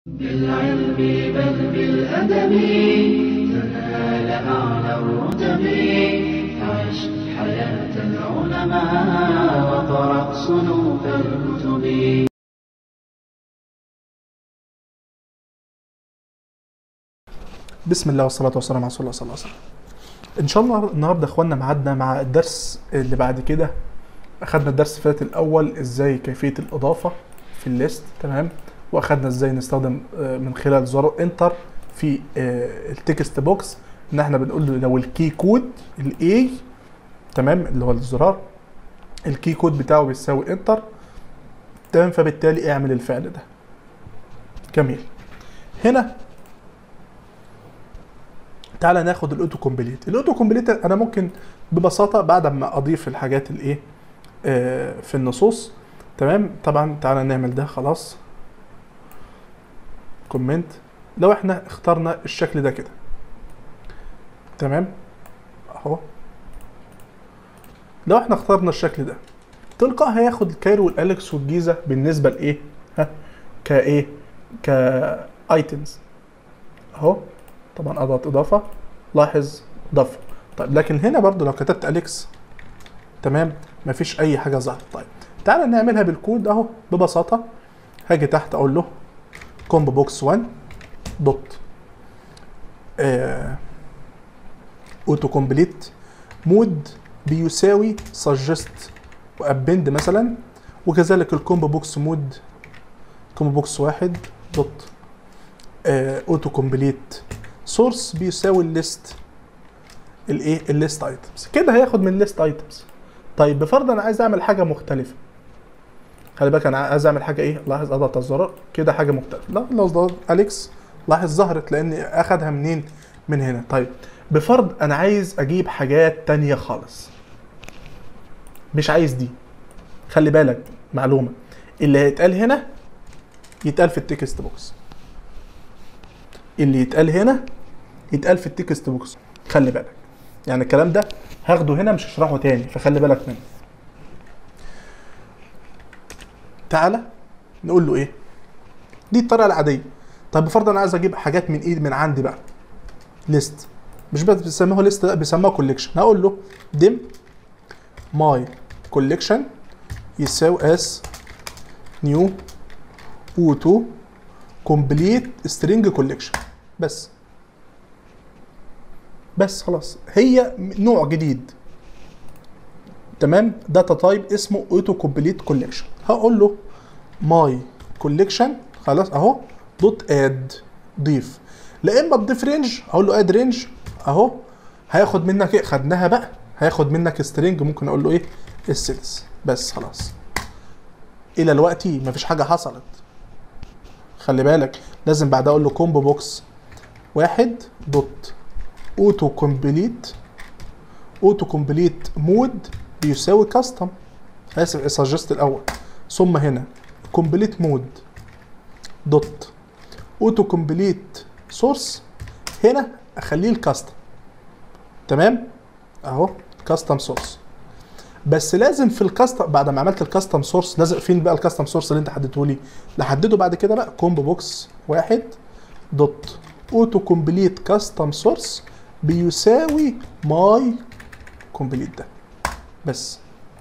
بالعلم بل بالأدب تنال أعلى الرتب عش حياة العلماء وقرأ صنوف الكتب بسم الله والصلاة والسلام على رسول الله صلى الله عليه وسلم. إن شاء الله النهارده يا إخوانا ميعادنا مع الدرس اللي بعد كده أخدنا الدرس اللي فات الأول إزاي كيفية الإضافة في الليست تمام وأخدنا إزاي نستخدم آه، من خلال زرار انتر في آه، التكست بوكس إن إحنا بنقول له لو الكي كود الأي تمام اللي هو الزرار الكي كود بتاعه بيساوي انتر تمام فبالتالي اعمل الفعل ده جميل هنا تعالى ناخد الاوتو كومبليت الاوتو كومبليت انا ممكن ببساطه بعد ما اضيف الحاجات الايه آه في النصوص تمام طبعا تعالى نعمل ده خلاص كومنت لو احنا اخترنا الشكل ده كده تمام اهو لو احنا اخترنا الشكل ده تلقائي هياخد الكايرو والاليكس والجيزه بالنسبه لايه ها كايه كايتمز اهو طبعا اضغط اضافه لاحظ ضف طيب لكن هنا برضو لو كتبت اليكس تمام مفيش اي حاجه ظهرت طيب تعالى نعملها بالكود اهو ببساطه هاجي تحت اقول له كومبو بوكس 1 دوت اوتو كومبليت مود بيساوي سجست وابند مثلا وكذلك الكومبو بوكس مود كومبو بوكس واحد دوت اوتو كومبليت سورس بيساوي الليست الايه الليست ايتمز كده هياخد من الليست ايتمز طيب بفرض انا عايز اعمل حاجه مختلفه خلي بالك انا عايز اعمل حاجه ايه لاحظ اضغط الزرار كده حاجه مختلفه لا لو ضغطت اليكس لاحظ ظهرت لان اخدها منين من هنا طيب بفرض انا عايز اجيب حاجات تانية خالص مش عايز دي خلي بالك معلومه اللي هيتقال هنا يتقال في التكست بوكس اللي يتقال هنا يتقال في التكست بوكس خلي بالك يعني الكلام ده هاخده هنا مش هشرحه تاني فخلي بالك منه تعالى نقول له ايه دي الطريقه العاديه طب بفرض انا عايز اجيب حاجات من ايد من عندي بقى ليست مش بس بيسموها ليست لا بيسموها كوليكشن هقول له ديم ماي كوليكشن يساوي اس نيو اوتو كومبليت سترينج كوليكشن بس بس خلاص هي نوع جديد تمام داتا تايب اسمه اوتو كومبليت كوليكشن هقول له ماي كوليكشن خلاص اهو دوت اد ضيف لا اما تضيف رينج اقول له اد رينج اهو هياخد منك ايه خدناها بقى هياخد منك سترينج ممكن اقول له ايه السيلز بس خلاص الى الوقت مفيش حاجه حصلت خلي بالك لازم بعدها اقول له كومبو بوكس واحد دوت اوتو كومبليت اوتو كومبليت مود بيساوي كاستم اسف سجست الاول ثم هنا كومبليت مود دوت اوتو كومبليت سورس هنا اخليه الكاستم تمام اهو كاستم سورس بس لازم في الكاستم بعد ما عملت الكاستم سورس لازم فين بقى الكاستم سورس اللي انت حددته لي نحدده بعد كده بقى كومبو بوكس واحد دوت اوتو كومبليت كاستم سورس بيساوي ماي كومبليت ده بس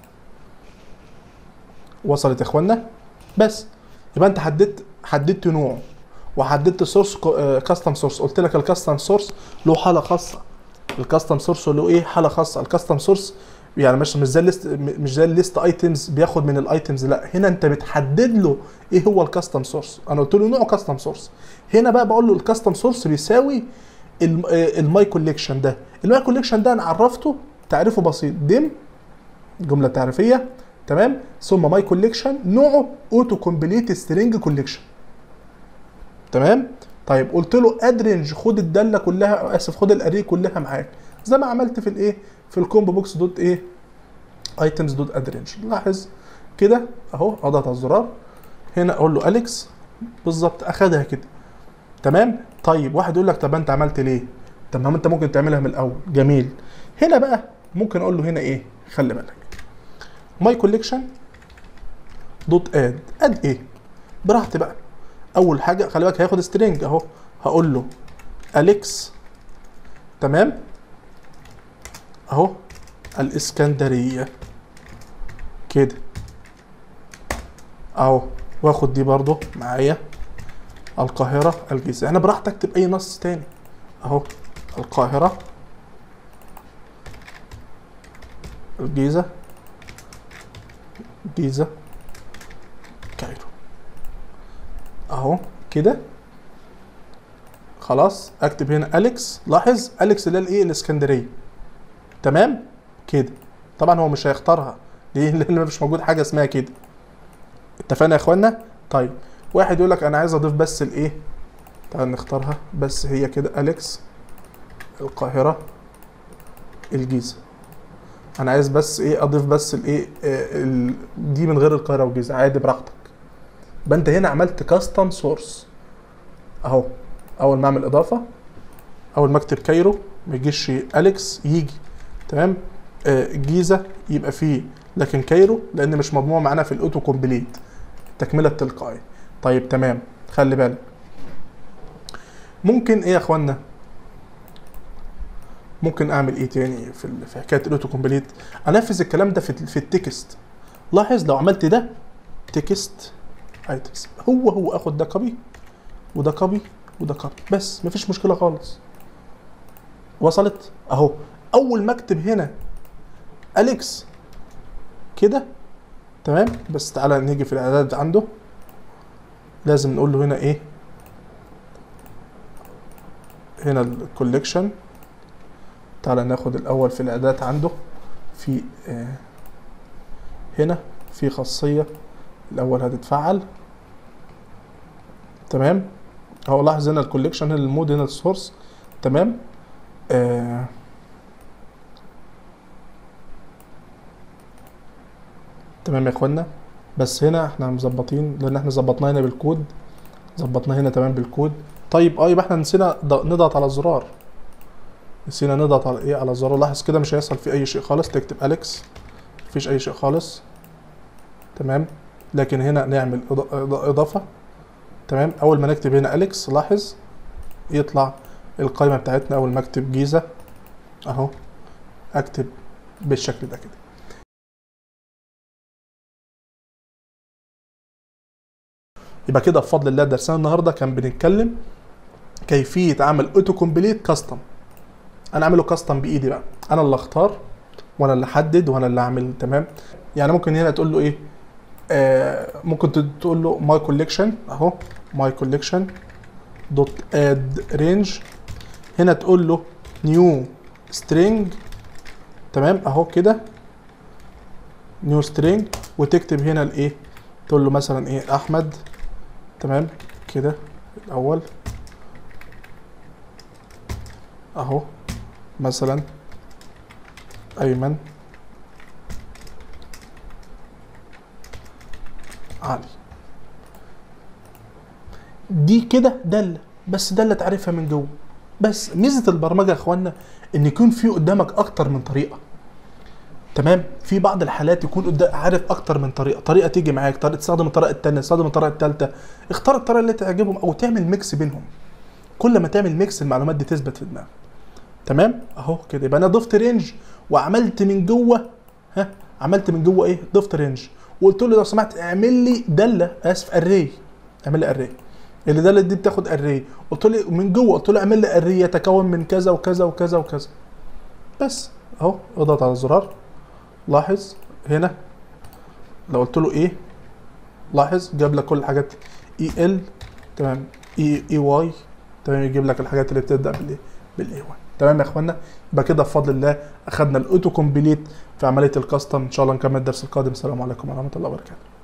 وصلت يا اخوانا بس يبقى انت حددت حددت نوع وحددت سورس كاستم سورس قلت لك الكاستم سورس له حاله خاصه الكاستم سورس له ايه حاله خاصه الكاستم سورس يعني مش مش زي الليست مش زي الليست ايتمز بياخد من الايتمز لا هنا انت بتحدد له ايه هو الكاستم سورس انا قلت له نوع كاستم سورس هنا بقى بقول له الكاستم سورس بيساوي الم- آه، الماي كوليكشن ده الماي كوليكشن ده انا عرفته تعريفه بسيط ديم جمله تعريفيه تمام ثم ماي كوليكشن نوعه اوتو كومبليت سترينج كوليكشن تمام طيب قلت له اد رينج خد الداله كلها اسف خد الاري كلها معاك زي ما عملت في الايه في الكومبو بوكس دوت ايه ايتمز دوت اد رينج لاحظ كده اهو اضغط على الزرار هنا اقول له اليكس بالظبط اخدها كده تمام طيب واحد يقول لك طب انت عملت ليه طب ما انت ممكن تعملها من الاول جميل هنا بقى ممكن اقول له هنا ايه خلي بالك ماي كوليكشن دوت اد اد ايه براحتي بقى اول حاجه خلي بالك هياخد سترينج اهو هقول له اليكس تمام اهو الاسكندريه كده اهو واخد دي برضو معايا القاهره الجيزه انا براحتي اكتب اي نص تاني اهو القاهره الجيزه جيزه كايرو اهو كده خلاص اكتب هنا اليكس لاحظ اليكس اللي هي الايه الاسكندريه تمام كده طبعا هو مش هيختارها ليه لان مش موجود حاجه اسمها كده اتفقنا يا اخوانا طيب واحد يقول لك انا عايز اضيف بس الايه تعال نختارها بس هي كده اليكس القاهره الجيزه انا عايز بس ايه اضيف بس الايه آه، ال- دي من غير القاهره والجيزه عادي براحتك يبقى انت هنا عملت كاستم سورس اهو اول ما اعمل اضافه اول ما اكتب كايرو ما يجيش اليكس يجي تمام آه، الجيزه يبقى فيه لكن كايرو لان مش مضموع معانا في الاوتو كومبليت التكمله التلقائيه طيب تمام خلي بالك ممكن ايه يا اخوانا ممكن اعمل ايه تاني في ال- في حكايه الاوتو كومبليت انفذ الكلام ده في ال- في التكست لاحظ لو عملت ده تكست ايتمز هو هو اخد ده كوبي وده كوبي وده كوبي بس مفيش مشكله خالص وصلت اهو اول ما اكتب هنا اليكس كده تمام بس تعالى نيجي في الاعداد عنده لازم نقول له هنا ايه هنا الكوليكشن تعالى ناخد الاول في الاعداد عنده في آه هنا في خاصيه الاول هتتفعل تمام اهو لاحظ هنا الكوليكشن هنا المود هنا السورس تمام آه تمام يا اخوانا بس هنا احنا مظبطين لان احنا ظبطناه هنا بالكود ظبطناه هنا تمام بالكود طيب اه يبقى احنا نسينا ض- نضغط على الزرار نسينا نضغط على ايه على الزرار لاحظ كده مش هيحصل فيه اي شيء خالص تكتب اليكس مفيش اي شيء خالص تمام لكن هنا نعمل إض- إض- اضافه تمام اول ما نكتب هنا اليكس لاحظ يطلع القائمه بتاعتنا اول ما اكتب جيزه اهو اكتب بالشكل ده كده يبقى كده بفضل الله درسنا النهارده كان بنتكلم كيفيه عمل اوتو كومبليت كاستم انا اعمله كاستم بايدي بقى انا اللي اختار وانا اللي احدد وانا اللي اعمل تمام يعني ممكن هنا تقول له ايه آه ممكن ت- تقول له ماي كوليكشن اهو ماي كوليكشن دوت اد رينج هنا تقول له نيو سترينج تمام اهو كده نيو سترينج وتكتب هنا الايه تقول له مثلا ايه احمد تمام كده الاول اهو مثلا ايمن علي دي كده داله بس داله تعرفها من جوه بس ميزه البرمجه يا اخوانا ان يكون في قدامك اكتر من طريقه تمام في بعض الحالات يكون قدام عارف اكتر من طريقه طريقه تيجي معاك طريقه تستخدم الطريقه الثانيه تستخدم الطريقه الثالثه اختار الطريقه اللي تعجبهم او تعمل ميكس بينهم كل ما تعمل ميكس المعلومات دي تثبت في دماغك تمام اهو كده يبقى انا ضفت رينج وعملت من جوه ها عملت من جوه ايه ضفت رينج وقلت له لو سمحت اعمل لي داله اسف اري اعمل لي اري اللي داله دي بتاخد اري قلت له من جوه قلت له اعمل لي اري يتكون من كذا وكذا وكذا وكذا بس اهو اضغط على الزرار لاحظ هنا لو قلت له ايه لاحظ جاب لك كل الحاجات اي ال تمام اي اي واي تمام يجيب لك الحاجات اللي بتبدا بالايه بالاي واي تمام يا اخوانا يبقى كده بفضل الله اخدنا الاوتو كومبليت في عمليه الكاستم ان شاء الله نكمل الدرس القادم السلام عليكم ورحمه الله وبركاته